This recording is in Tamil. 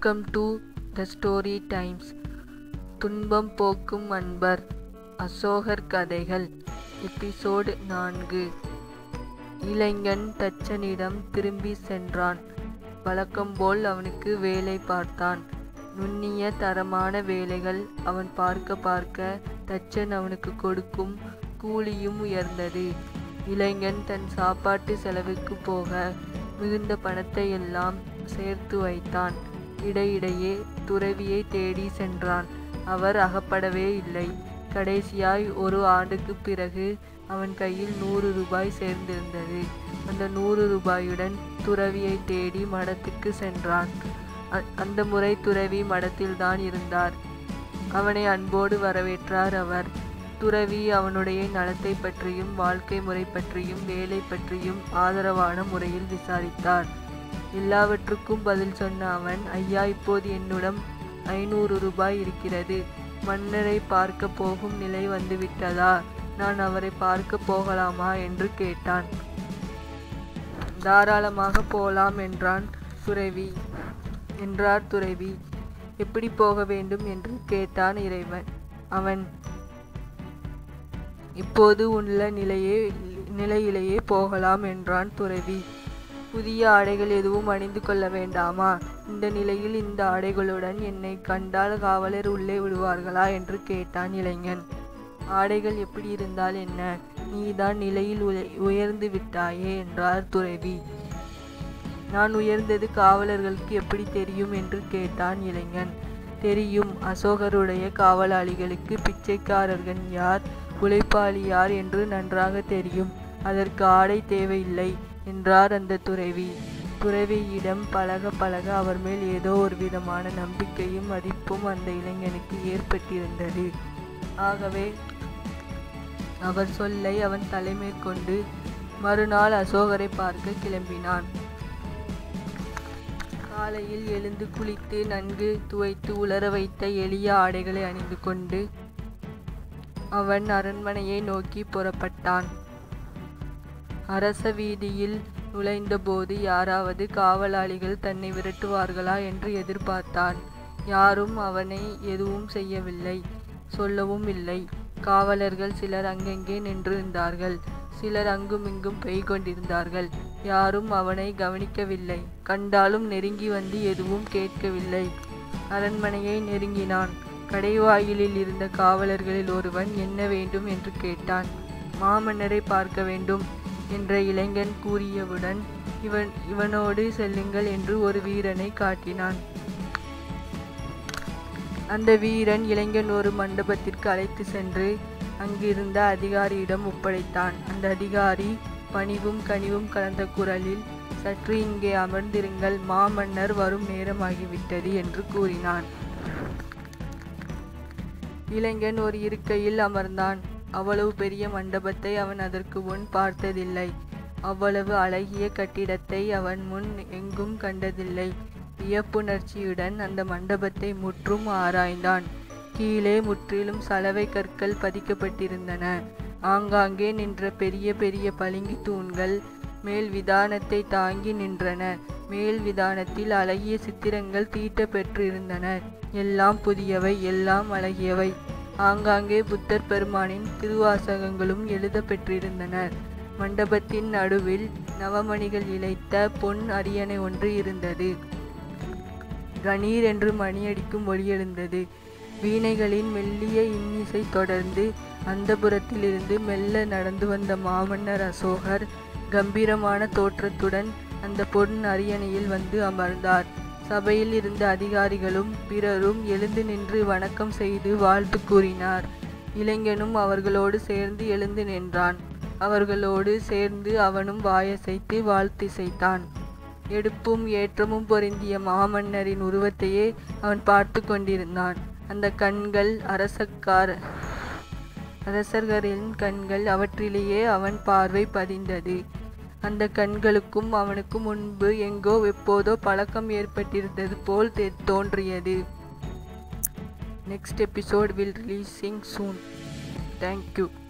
welcome to the story times துன்பம் போக்கும் அன்பர் அசோகர் கதைகள் எபிசோடு நான்கு இளைஞன் தச்சனிடம் திரும்பி சென்றான் வழக்கம்போல் அவனுக்கு வேலை பார்த்தான் நுண்ணிய தரமான வேலைகள் அவன் பார்க்க பார்க்க தச்சன் அவனுக்கு கொடுக்கும் கூலியும் உயர்ந்தது இளைஞன் தன் சாப்பாட்டு செலவுக்கு போக மிகுந்த பணத்தை எல்லாம் சேர்த்து வைத்தான் இடையிடையே துறவியை தேடி சென்றான் அவர் அகப்படவே இல்லை கடைசியாய் ஒரு ஆண்டுக்கு பிறகு அவன் கையில் நூறு ரூபாய் சேர்ந்திருந்தது அந்த நூறு ரூபாயுடன் துறவியை தேடி மடத்துக்கு சென்றான் அ- அந்த முறை துறவி மடத்தில்தான் இருந்தார் அவனை அன்போடு வரவேற்றார் அவர் துறவி அவனுடைய நலத்தை பற்றியும் வாழ்க்கை முறை பற்றியும் வேலை பற்றியும் ஆதரவான முறையில் விசாரித்தார் எல்லாவற்றுக்கும் பதில் சொன்ன அவன் ஐயா இப்போது என்னிடம் ஐநூறு ரூபாய் இருக்கிறது மன்னரை பார்க்க போகும் நிலை வந்துவிட்டதா நான் அவரை பார்க்க போகலாமா என்று கேட்டான் தாராளமாக போலாம் என்றான் துறவி என்றார் துறவி எப்படி போக வேண்டும் என்று கேட்டான் இறைவன் அவன் இப்போது உள்ள நிலையே நிலையிலேயே போகலாம் என்றான் துறவி புதிய ஆடைகள் எதுவும் அணிந்து கொள்ள வேண்டாமா இந்த நிலையில் இந்த ஆடைகளுடன் என்னை கண்டால் காவலர் உள்ளே விடுவார்களா என்று கேட்டான் இளைஞன் ஆடைகள் எப்படி இருந்தால் என்ன நீதான் நிலையில் உய- உயர்ந்து விட்டாயே என்றார் துறவி நான் உயர்ந்தது காவலர்களுக்கு எப்படி தெரியும் என்று கேட்டான் இளைஞன் தெரியும் அசோகருடைய காவலாளிகளுக்கு பிச்சைக்காரர்கள் யார் உழைப்பாளி யார் என்று நன்றாக தெரியும் அதற்கு ஆடை தேவையில்லை என்றார் அந்த துறவி துறவியிடம் பழக பழக அவர் மேல் ஏதோ ஒரு விதமான நம்பிக்கையும் மதிப்பும் அந்த இளைஞனுக்கு ஏற்பட்டிருந்தது ஆகவே அவர் சொல்லை அவன் தலைமேற்கொண்டு மறுநாள் அசோகரை பார்க்க கிளம்பினான் காலையில் எழுந்து குளித்து நன்கு துவைத்து உலர வைத்த எளிய ஆடைகளை அணிந்து கொண்டு அவன் அரண்மனையை நோக்கி புறப்பட்டான் அரச வீதியில் நுழைந்தபோது யாராவது காவலாளிகள் தன்னை விரட்டுவார்களா என்று எதிர்பார்த்தான் யாரும் அவனை எதுவும் செய்யவில்லை சொல்லவும் இல்லை காவலர்கள் சிலர் அங்கங்கே நின்றிருந்தார்கள் சிலர் அங்குமிங்கும் பெய் கொண்டிருந்தார்கள் யாரும் அவனை கவனிக்கவில்லை கண்டாலும் நெருங்கி வந்து எதுவும் கேட்கவில்லை அரண்மனையை நெருங்கினான் கடைவாயிலில் இருந்த காவலர்களில் ஒருவன் என்ன வேண்டும் என்று கேட்டான் மாமன்னரை பார்க்க வேண்டும் என்ற இளைஞன் கூறியவுடன் இவன் இவனோடு செல்லுங்கள் என்று ஒரு வீரனை காட்டினான் அந்த வீரன் இளைஞன் ஒரு மண்டபத்திற்கு அழைத்து சென்று அங்கிருந்த அதிகாரியிடம் ஒப்படைத்தான் அந்த அதிகாரி பணிவும் கனிவும் கலந்த குரலில் சற்று இங்கே அமர்ந்திருங்கள் மாமன்னர் வரும் நேரமாகிவிட்டது என்று கூறினான் இளைஞன் ஒரு இருக்கையில் அமர்ந்தான் அவ்வளவு பெரிய மண்டபத்தை அவன் அதற்கு முன் பார்த்ததில்லை அவ்வளவு அழகிய கட்டிடத்தை அவன் முன் எங்கும் கண்டதில்லை வியப்புணர்ச்சியுடன் அந்த மண்டபத்தை முற்றும் ஆராய்ந்தான் கீழே முற்றிலும் சலவை கற்கள் பதிக்கப்பட்டிருந்தன ஆங்காங்கே நின்ற பெரிய பெரிய பளிங்கு தூண்கள் மேல் விதானத்தை தாங்கி நின்றன மேல் விதானத்தில் அழகிய சித்திரங்கள் தீட்ட பெற்றிருந்தன எல்லாம் புதியவை எல்லாம் அழகியவை ஆங்காங்கே புத்தர் பெருமானின் திருவாசகங்களும் எழுத பெற்றிருந்தன மண்டபத்தின் நடுவில் நவமணிகள் இழைத்த பொன் அரியணை ஒன்று இருந்தது கணீர் என்று மணியடிக்கும் ஒலி எழுந்தது வீணைகளின் மெல்லிய இன்னிசை தொடர்ந்து அந்தபுரத்திலிருந்து மெல்ல நடந்து வந்த மாமன்னர் அசோகர் கம்பீரமான தோற்றத்துடன் அந்த பொன் அரியணையில் வந்து அமர்ந்தார் சபையில் இருந்த அதிகாரிகளும் பிறரும் எழுந்து நின்று வணக்கம் செய்து வாழ்த்து கூறினார் இளைஞனும் அவர்களோடு சேர்ந்து எழுந்து நின்றான் அவர்களோடு சேர்ந்து அவனும் வாயசைத்து வாழ்த்திசைத்தான் எடுப்பும் ஏற்றமும் பொருந்திய மாமன்னரின் உருவத்தையே அவன் பார்த்து கொண்டிருந்தான் அந்த கண்கள் அரசக்கார அரசர்களின் கண்கள் அவற்றிலேயே அவன் பார்வை பதிந்தது அந்த கண்களுக்கும் அவனுக்கும் முன்பு எங்கோ எப்போதோ பழக்கம் ஏற்பட்டிருந்தது போல் தெ- தோன்றியது next episode will releasing soon thank you